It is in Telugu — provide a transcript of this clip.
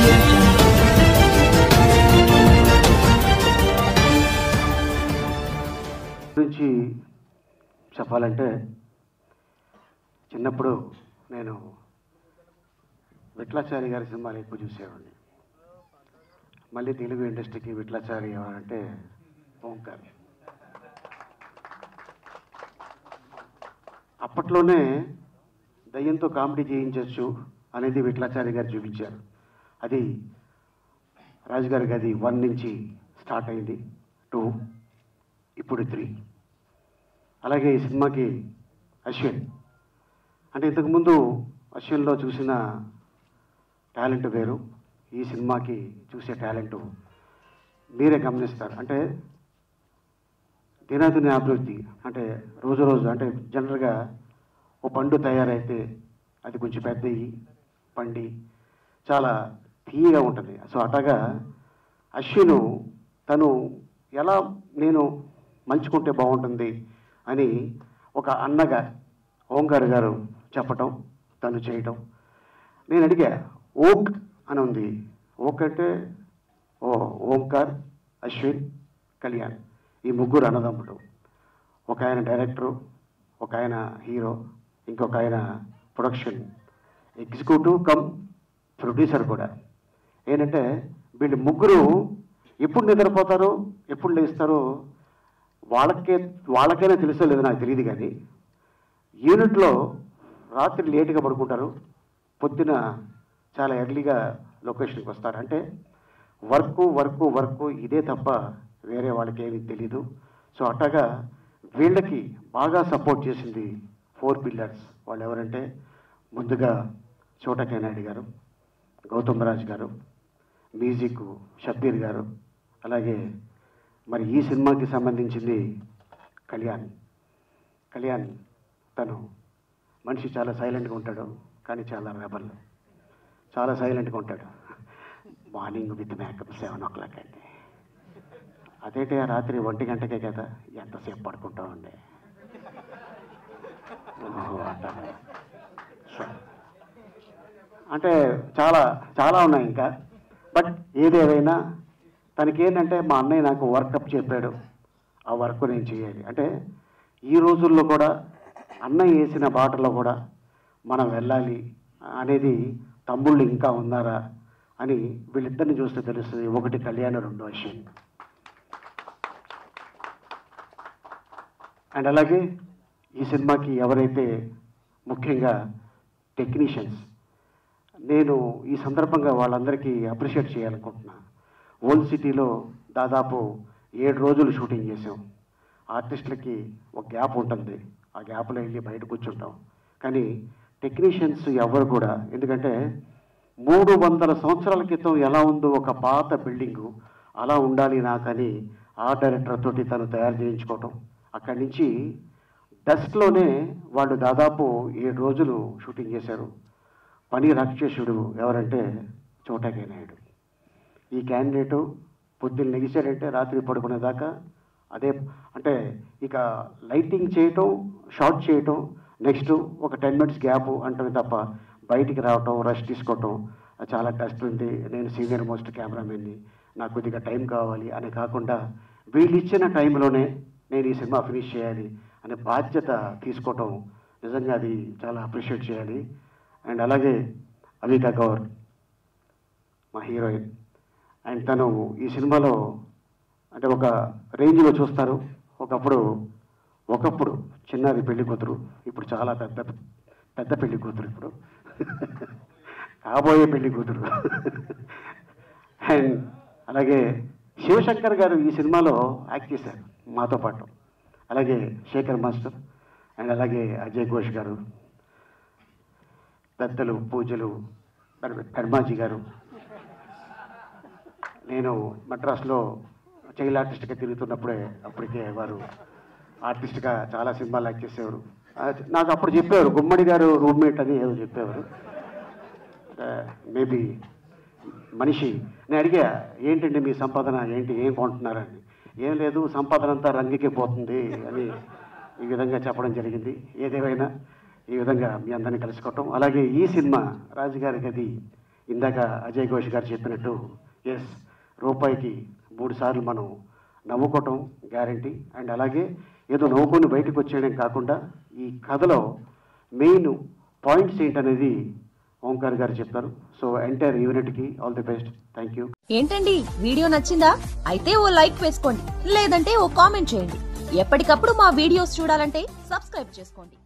గురించి చెప్పాలంటే చిన్నప్పుడు నేను విట్లాచారి గారి సినిమాలు ఎక్కువ చూసేవాడిని మళ్ళీ తెలుగు ఇండస్ట్రీకి విట్లాచారి ఎవరంటే ఓంకార్ అప్పట్లోనే దయ్యంతో కామెడీ చేయించవచ్చు అనేది విట్లాచారి గారు చూపించారు అది రాజుగారి గది వన్ నుంచి స్టార్ట్ అయింది టూ ఇప్పుడు త్రీ అలాగే ఈ సినిమాకి అశ్విన్ అంటే ఇంతకుముందు అశ్విన్లో చూసిన టాలెంట్ వేరు ఈ సినిమాకి చూసే టాలెంట్ మీరే గమనిస్తారు అంటే దినదిన అభివృద్ధి అంటే రోజు రోజు అంటే జనరల్గా ఓ పండు తయారైతే అది కొంచెం పెద్దయి పండి చాలా తీయగా ఉంటుంది సో అట్లాగా అశ్విను తను ఎలా నేను మలుచుకుంటే బాగుంటుంది అని ఒక అన్నగా ఓంకార్ గారు చెప్పటం తను చేయటం నేను అడిగా ఓక్ అని ఉంది ఓక్ అంటే ఓ ఓంకార్ అశ్విన్ కళ్యాణ్ ఈ ముగ్గురు అన్నదమ్ముడు ఒక ఆయన డైరెక్టరు ఒక ఆయన హీరో ఇంకొక ఆయన ప్రొడక్షన్ ఎగ్జిక్యూటివ్ కమ్ ప్రొడ్యూసర్ కూడా ఏంటంటే వీళ్ళు ముగ్గురు ఎప్పుడు నిద్రపోతారో ఎప్పుడు లేస్తారో వాళ్ళకే వాళ్ళకైనా తెలుసో లేదో నాకు తెలియదు కానీ యూనిట్లో రాత్రి లేటుగా పడుకుంటారు పొద్దున చాలా ఎర్లీగా లొకేషన్కి వస్తారు అంటే వర్క్ వర్క్ వర్క్ ఇదే తప్ప వేరే వాళ్ళకి ఏమీ తెలీదు సో అట్టగా వీళ్ళకి బాగా సపోర్ట్ చేసింది ఫోర్ పిల్లర్స్ వాళ్ళు ఎవరంటే ముందుగా చోటకే నాయుడు గారు గౌతమ్ రాజ్ గారు మ్యూజిక్ షబ్బీర్ గారు అలాగే మరి ఈ సినిమాకి సంబంధించింది కళ్యాణ్ కళ్యాణ్ తను మనిషి చాలా సైలెంట్గా ఉంటాడు కానీ చాలా రెబల్ చాలా సైలెంట్గా ఉంటాడు morning with makeup seven o'clock అయితే అదేంటి ఆ రాత్రి ఒంటి గంటకే కదా ఎంతసేపు పడుకుంటామండి ఓహో, అట్టాగా. సరే. అంటే చాలా చాలా ఉన్నాయి ఇంకా బట్ ఏదేమైనా తనకేంటంటే మా అన్నయ్య నాకు వర్కప్ చెప్పాడు ఆ వర్క్ నేను చేయాలి అంటే ఈ రోజుల్లో కూడా అన్నయ్య వేసిన బాటలో కూడా మనం వెళ్ళాలి అనేది తమ్ముళ్ళు ఇంకా ఉన్నారా అని వీళ్ళిద్దరిని చూస్తే తెలుస్తుంది ఒకటి కళ్యాణ రెండు అశ్విన్ అండ్ అలాగే ఈ సినిమాకి ఎవరైతే ముఖ్యంగా టెక్నీషియన్స్ నేను ఈ సందర్భంగా వాళ్ళందరికీ అప్రిషియేట్ చేయాలనుకుంటున్నా ఓల్డ్ సిటీలో దాదాపు ఏడు రోజులు షూటింగ్ చేసాం ఆర్టిస్టులకి ఒక గ్యాప్ ఉంటుంది ఆ గ్యాప్లో వెళ్ళి బయట కూర్చుంటాం కానీ టెక్నీషియన్స్ ఎవరు కూడా ఎందుకంటే మూడు వందల సంవత్సరాల క్రితం ఎలా ఉందో ఒక పాత బిల్డింగు అలా ఉండాలి నాకని ఆ డైరెక్టర్ తోటి తను తయారు చేయించుకోవటం అక్కడి నుంచి డస్ట్లోనే వాళ్ళు దాదాపు ఏడు రోజులు షూటింగ్ చేశారు పని రాక్షసుడు ఎవరంటే చోటకే నాయుడు ఈ క్యాండిడేటు పొద్దున్న లెగిసాడంటే రాత్రి పడుకునేదాకా అదే అంటే ఇక లైటింగ్ చేయటం షార్ట్ చేయటం నెక్స్ట్ ఒక టెన్ మినిట్స్ గ్యాప్ అంటమే తప్ప బయటికి రావటం రెస్ట్ తీసుకోవటం చాలా డస్ట్ ఉంది నేను సీనియర్ మోస్ట్ కెమెరామెన్ని నాకు కొద్దిగా టైం కావాలి అని కాకుండా వీళ్ళు ఇచ్చిన టైంలోనే నేను ఈ సినిమా ఫినిష్ చేయాలి అనే బాధ్యత తీసుకోవటం నిజంగా అది చాలా అప్రిషియేట్ చేయాలి అండ్ అలాగే అవికా గౌర్ మా హీరోయిన్ అండ్ తను ఈ సినిమాలో అంటే ఒక రేంజ్లో చూస్తారు ఒకప్పుడు ఒకప్పుడు చిన్నది పెళ్లి కూతురు ఇప్పుడు చాలా పెద్ద పెద్ద పెళ్లి కూతురు ఇప్పుడు కాబోయే పెళ్లి కూతురు అండ్ అలాగే శివశంకర్ గారు ఈ సినిమాలో యాక్ట్ చేశారు మాతో పాటు అలాగే శేఖర్ మాస్టర్ అండ్ అలాగే అజయ్ ఘోష్ గారు పెద్దలు పూజలు కర్మాజీ గారు నేను మద్రాసులో చైల్డ్ ఆర్టిస్ట్గా తిరుగుతున్నప్పుడే అప్పటికే వారు ఆర్టిస్ట్గా చాలా సినిమాలు యాక్ట్ చేసేవారు ఆ, నాకు అప్పుడు చెప్పేవారు గుమ్మడి గారు రూమ్మేట్ అని ఏదో చెప్పేవారు మేబీ మనిషి నేను అడిగా ఏంటండి మీ సంపాదన ఏంటి ఏం కొంటున్నారని ఏం లేదు సంపాదన అంతా రంగికి పోతుంది అని ఈ విధంగా చెప్పడం జరిగింది ఏదేమైనా ఈ విధంగా మీ అందరినీ కలుసుకోవటం అలాగే ఈ సినిమా రాజుగారి గది ఇందాక అజయ్ ఘోష్ గారు చెప్పినట్టు ఎస్ రూపాయికి మూడు సార్లు మనం నవ్వుకోవటం గ్యారంటీ అండ్ అలాగే ఏదో నవ్వుకొని బయటకు వచ్చేయడం కాకుండా ఈ కథలో మెయిన్ పాయింట్స్ ఏంటనేది ఓంకార్ గారు చెప్తారు సో ఎంటైర్ యూనిట్కి all the best thank you ఏంటండి వీడియో నచ్చిందా అయితే ఓ లైక్ వేసుకోండి లేదంటే ఓ కామెంట్ చేయండి ఎప్పటికప్పుడు మా వీడియోస్ చూడాలంటే సబ్స్క్రైబ్ చేసుకోండి